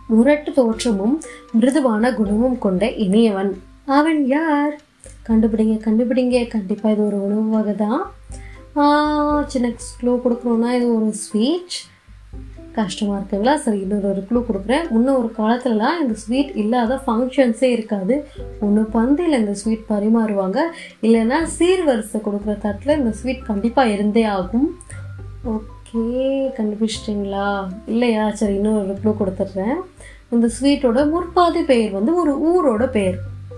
முரட்டு தோற்றமும் மிருதுவான குணமும் கொண்ட இனியவன் அவன் யார் கண்டுபிடிங்க கண்டுபிடிங்க கண்டிப்பாக இது ஒரு உணவு வகை தான் ஆஹ், சின்ன க்ளூ கொடுக்குறோன்னா இது ஒரு ஸ்வீட் கஷ்டமாக இருக்குங்களா சரி இன்னொரு ஒரு க்ளூ கொடுக்குறேன் முன்ன ஒரு காலத்துலலாம் இந்த ஸ்வீட் இல்லாத ஃபங்க்ஷன்ஸே இருக்காது ஒன்று பந்தியில் இந்த ஸ்வீட் பரிமாறுவாங்க இல்லைன்னா சீர்வரிசை கொடுக்குற தட்டில் இந்த ஸ்வீட் கண்டிப்பாக இருந்தே ஆகும் ஓகே கண்டுபிடிச்சிட்டிங்களா இல்லையா சரி இன்னொரு க்ளூ கொடுத்துட்றேன் இந்த ஸ்வீட்டோட முற்பாதி பெயர் வந்து ஒரு ஊரோட பெயர்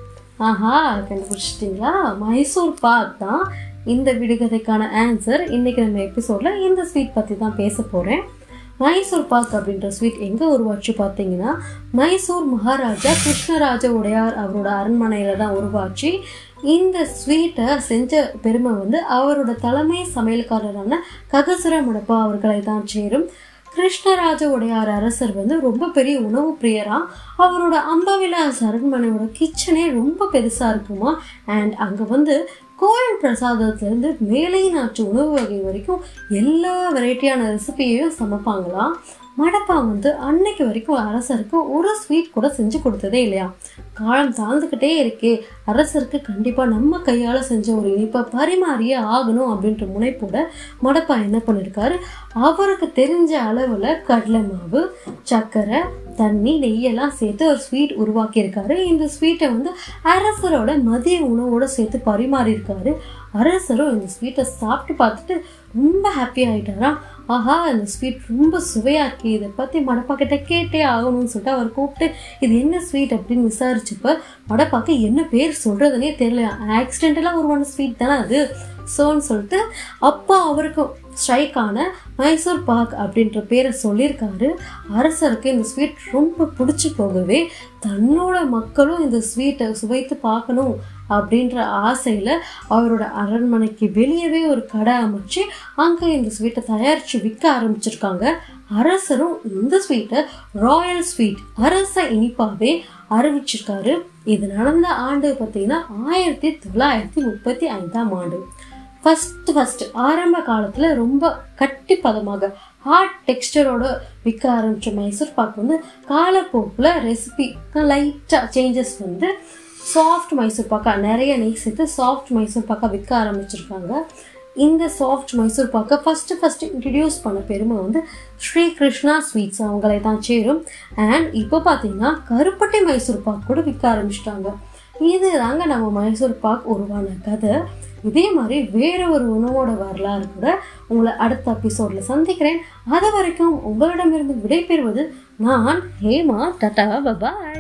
ஆஹா கண்டுபிடிச்சிட்டிங்களா மைசூர் பாக் தான் இந்த விடுகதைக்கான ஆன்சர் இன்னைக்கு நம்ம எபிசோடில் இந்த ஸ்வீட் பற்றி தான் பேச போகிறேன் மைசூர் பாக் அப்படின்ற ஸ்வீட் எங்கே உருவாச்சு பார்த்தீங்கன்னா மைசூர் மகாராஜா கிருஷ்ணராஜ உடையார் அவரோட அரண்மனையில் தான் உருவாச்சு இந்த ஸ்வீட்டை செஞ்ச பெருமை வந்து அவரோட தலைமை சமையல்காரரான ககசுர மடப்பா அவர்களை தான் சேரும் கிருஷ்ணராஜ உடையார் அரசர் வந்து ரொம்ப பெரிய உணவு பிரியரா அவரோட அம்பவிலாஸ் அரண்மனையோட கிச்சனே ரொம்ப பெருசா இருக்குமா அண்ட் அங்க வந்து கோயில் பிரசாதத்துலேருந்து மேலை நாட்டு உணவு வகை வரைக்கும் எல்லா வெரைட்டியான ரெசிபியையும் சமைப்பாங்களாம் மடப்பா வந்து அன்னைக்கு வரைக்கும் அரசருக்கு ஒரு ஸ்வீட் கூட செஞ்சு கொடுத்ததே இல்லையா காலம் தாழ்ந்துக்கிட்டே இருக்கே அரசருக்கு கண்டிப்பாக நம்ம கையால் செஞ்ச ஒரு இனிப்பை பரிமாறியே ஆகணும் அப்படின்ற முனைப்போட மடப்பா என்ன பண்ணியிருக்காரு அவருக்கு தெரிஞ்ச அளவில் கடலை மாவு சர்க்கரை தண்ணி நெய்யெல்லாம் சேர்த்து ஒரு ஸ்வீட் உருவாக்கியிருக்காரு இந்த ஸ்வீட்டை வந்து அரசரோட மதிய உணவோட சேர்த்து பரிமாறியிருக்காரு அரசரும் இந்த ஸ்வீட்டை சாப்பிட்டு பார்த்துட்டு ரொம்ப ஹாப்பி ஆயிட்டாராம் ஆஹா இந்த ஸ்வீட் ரொம்ப சுவையாக இருக்கு இதை பற்றி மடப்பா கிட்ட கேட்டே ஆகணும்னு சொல்லிட்டு அவர் கூப்பிட்டு இது என்ன ஸ்வீட் அப்படின்னு விசாரிச்சப்ப மடப்பாக்கு என்ன பேர் சொல்கிறதுனே தெரியல ஆக்சிடென்டலாக உருவான ஸ்வீட் தானே அது சோன்னு சொல்லிட்டு அப்பா அவருக்கு ஸ்ட்ரைக்கான மைசூர் பாக் அப்படின்ற பேரை சொல்லியிருக்காரு அரசருக்கு இந்த ஸ்வீட் ரொம்ப பிடிச்சி போகவே தன்னோட மக்களும் இந்த ஸ்வீட்டை சுவைத்து பார்க்கணும் அப்படின்ற ஆசையில் அவரோட அரண்மனைக்கு வெளியவே ஒரு கடை அமைச்சு அங்கே இந்த ஸ்வீட்டை தயாரித்து விற்க ஆரம்பிச்சிருக்காங்க அரசரும் இந்த ஸ்வீட்டை ராயல் ஸ்வீட் அரச இனிப்பாவே அறிவிச்சிருக்காரு இது நடந்த ஆண்டு பார்த்தீங்கன்னா ஆயிரத்தி தொள்ளாயிரத்தி முப்பத்தி ஐந்தாம் ஆண்டு ஃபஸ்ட்டு ஃபஸ்ட்டு ஆரம்ப காலத்தில் ரொம்ப கட்டி பதமாக ஹார்ட் டெக்ஸ்டரோட விற்க ஆரம்பித்த மைசூர் பாக் வந்து காலப்போக்கில் ரெசிபி லைட்டாக சேஞ்சஸ் வந்து சாஃப்ட் மைசூர் பாக்கா நிறைய நெய் சேர்த்து சாஃப்ட் மைசூர் பாக்கா விற்க ஆரம்பிச்சிருக்காங்க இந்த சாஃப்ட் மைசூர் பாக்கை ஃபஸ்ட்டு ஃபஸ்ட்டு இன்ட்ரடியூஸ் பண்ண பெருமை வந்து ஸ்ரீ கிருஷ்ணா ஸ்வீட்ஸ் அவங்களை தான் சேரும் அண்ட் இப்போ பார்த்தீங்கன்னா கருப்பட்டி மைசூர் பாக் கூட விற்க ஆரம்பிச்சிட்டாங்க இது தாங்க நம்ம மைசூர் பாக் உருவான கதை இதே மாதிரி வேற ஒரு உணவோட வரலாறு கூட உங்களை அடுத்த எபிசோட்ல சந்திக்கிறேன் அது வரைக்கும் உங்களிடமிருந்து விடைபெறுவது நான் ஹேமா டாடா பபாய்